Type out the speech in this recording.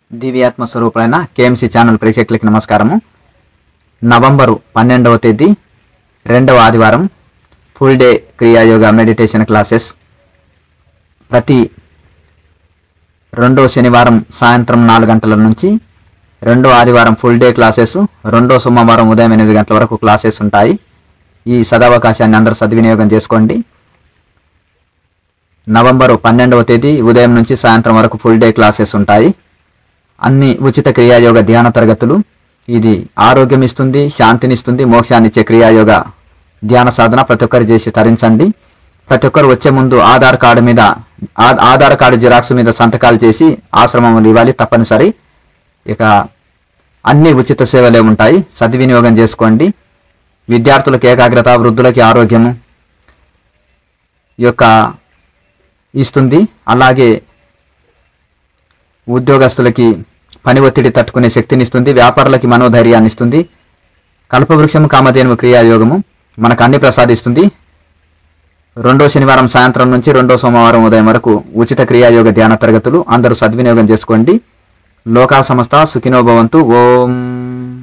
దివ్యాత్మ స్వరూపులైన KMC channel ప్రేక్షకులకి నమస్కారము నవంబరు పన్నెండవ తేదీ రెండవ ఆదివారం full day Kriya Yoga meditation classes ప్రతి రెండో శనివారం సాయంత్రం నాలుగు గంటల నుంచి రెండో ఆదివారం ఫుల్ డే క్లాసెస్ రెండో సోమవారం ఉదయం ఎనిమిది గంటల వరకు క్లాసెస్ ఉంటాయి ఈ సదావకాశాన్ని అందరూ సద్వినియోగం చేసుకోండి నవంబరు పన్నెండవ తేదీ ఉదయం నుంచి సాయంత్రం వరకు ఫుల్ డే క్లాసెస్ ఉంటాయి అన్ని ఉచిత క్రియాయోగ ధ్యాన తరగతులు ఇది ఆరోగ్యం ఇస్తుంది శాంతినిస్తుంది మోక్షాన్ని ఇచ్చే క్రియాయోగ ధ్యాన సాధన ప్రతి ఒక్కరు చేసి తరించండి ప్రతి ఒక్కరు వచ్చే ముందు ఆధార్ కార్డు మీద ఆ- ఆధార్ కార్డు జిరాక్స్ మీద సంతకాలు చేసి ఆశ్రమములు ఇవ్వాలి తప్పనిసరి ఇక అన్ని ఉచిత సేవలే ఉంటాయి సద్వినియోగం చేసుకోండి విద్యార్థులకు ఏకాగ్రత వృద్ధులకి ఆరోగ్యము ఈ యొక్క ఇస్తుంది అలాగే ఉద్యోగస్తులకి పని ఒత్తిడి తట్టుకునే శక్తిని ఇస్తుంది వ్యాపారులకి మనోధైర్యాన్ని ఇస్తుంది కల్పవృక్షం కామధేనువు క్రియాయోగము మనకు అన్ని ప్రసాదిస్తుంది రెండో శనివారం సాయంత్రం నుంచి రెండో సోమవారం ఉదయం వరకు ఉచిత క్రియాయోగ ధ్యాన తరగతులు అందరూ సద్వినియోగం చేసుకోండి లోకా సంస్థ సుఖినో భవంతు ఓం